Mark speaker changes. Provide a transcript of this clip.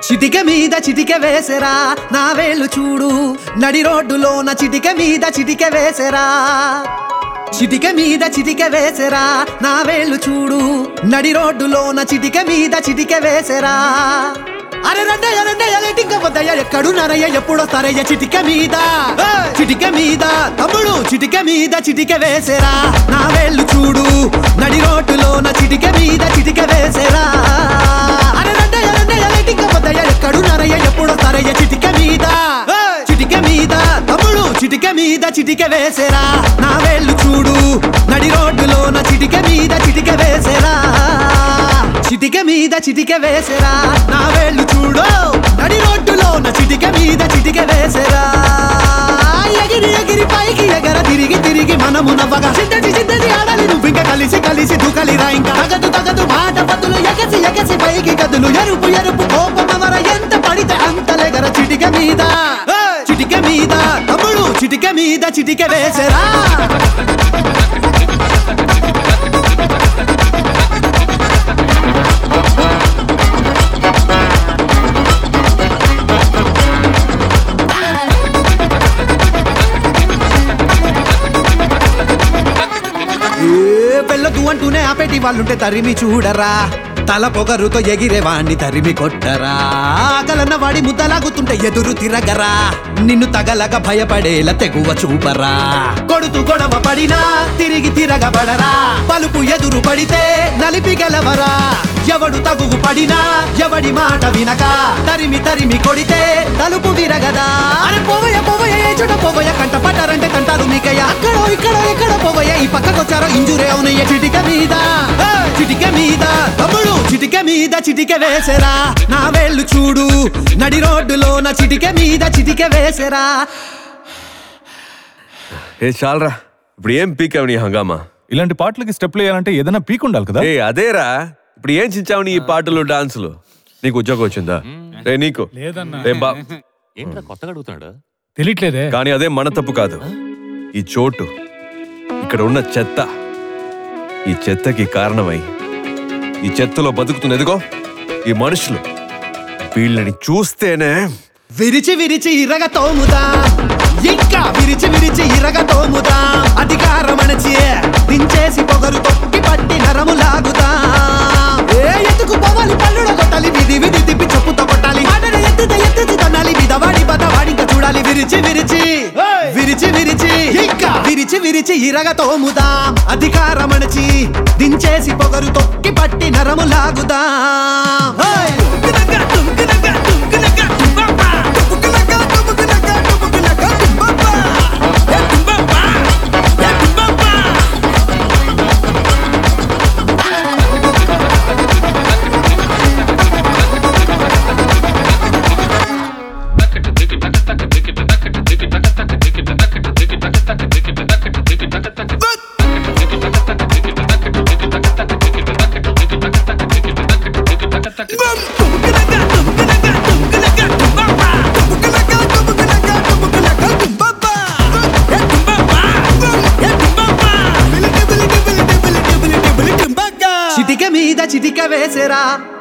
Speaker 1: చిటిక మీద చిటిక వేసెరా నా వేళ్ళు చూడు నడి రోడ్డులోన చిటిక మీద చిటిక వేసెరా చిటిక మీద చిటిక వేసెరా నా వేళ్ళు చూడు నడి రోడ్డులోన చిటిక మీద చిటిక వేసెరా అరే రండయ్య రండయ్య లేటింక వద్దయ్య ఎక్కడు నరయ్య ఎప్పుడో సరయ్య చిటిక మీద చిటిక మీద తమ్ముడు చిటిక మీద చిటిక వేసెరా నా వేళ్ళు చూడు నడి రోడ్డులోన చిటిక మీద చిటిక వేసెరా అరే రండయ్య రండయ్య లేటింక వద్దయ్య ఎక్కడు నరయ్య ఎప్పుడో సరయ్య చిటిక మీద చిటిక మీద తమ్ముడు చిటిక మీద చిటిక వేసెరా నా వేళ్ళు చూడు నడి రోడ్డులోన చిటిక మీద చిటిక వేసెరా చిటిక మీద చిటిక వేసెరా నా వేళ్ళు చూడు నడి రోడ్డులోన చిటిక మీద చిటిక వేసెరా ఎగిరి ఎగిరి పైకి ఎగర తిరిగి తిరిగి మనము నవ్వగా చిన్నది చిన్నది ఆడాలి నువ్వు ఇంకా కలిసి కలిసి దూకలిరా ఇంకా తగదు తగదు మాట పదులు ఎగసి ఎగసి పైకి గదులు ఎరుపు ఎరుపు కోపమవర ఎంత పడితే అంతలెగర చిటిక మీద చిటిక మీద తమ్ముడు చిటిక మీద చిటిక వేసెరా ఏ వెళ్ళదు అంటూనే ఆపేటి వాళ్ళుంటే తరిమి చూడరా తల పొగరుతో ఎగిరే వాణ్ణి తరిమి కొట్టరా ఆకలన్న వాడి ముద్దలాగుతుంటే ఎదురు తిరగరా నిన్ను తగలక భయపడేలా తెగువ చూపరా కొడుతూ గొడవ పడినా తిరిగి తిరగబడరా పలుపు ఎదురు పడితే నలిపి గెలవరా ఎవడు తగువు పడినా ఎవడి మాట వినక తరిమి తరిమి కొడితే తలుపు విరగదా అరే పోవయ్య పోవయ్య ఏ చోట పోవయ్య కంట పట్టారంటే కంటారు మీకయ్య అక్కడో ఇక్కడో ఎక్కడ పోవయ్య ఈ పక్కకొచ్చారో ఇంజురే అవునయ్య చిటిక మీద ఏ, చిటిక మీద తమ్ముడు చిటిక మీద చిటిక వేసెరా నా వేళ్ళు చూడు నడి రోడ్డులో నా చిటిక మీద చిటిక వేసెరా
Speaker 2: ఏ చాలరా ఇప్పుడు ఏం పీకావు నీ హంగామా
Speaker 3: ఇలాంటి పాటలకి స్టెప్లు వేయాలంటే ఏదైనా పీక్ ఉండాలి కదా
Speaker 2: ఏ అదేరా ఇప్పుడు ఏం చించావు నీ ఈ పాటలు డాన్సులు నీకు ఉద్యోగం వచ్చిందా రే నీకు ఏ బా
Speaker 4: ఏంట్రా కొత్తగా అడుగుతున్నాడు
Speaker 5: తెలియట్లేదే
Speaker 2: కానీ అదే మన తప్పు కాదు ఈ చోటు ఇక్కడ ఉన్న చెత్త ఈ చెత్తకి కారణమై ఈ చెత్తలో బతుకుతున్న ఎదుగో ఈ మనుషులు వీళ్ళని చూస్తేనే
Speaker 1: విరిచి విరిచి ఇరగ తోముదా ఇంకా విరిచి విరిచి ఇరగ తోముదా అధికారమణచి దించేసి పొగరు తొక్కి పట్టి నరము లాగుదా ఏ ఎత్తుకు పోవాలి పల్లుడ కొట్టాలి విధి విధి తిప్పి చెప్పుతో కొట్టాలి ఆడన ఎత్తుత ఎత్తుతు తన్నాలి విధవాడి బతవాడి ఇంకా చూడాలి విరిచి విరిచి విరిచి విరిచి ఇంకా విరిచి విరిచి ఇరగ తోముదా అధికారమణచి దించేసి పొగరు తొక్కి పట్టి నరము లాగుదా చిటిక మీద చిటిక వేసెరా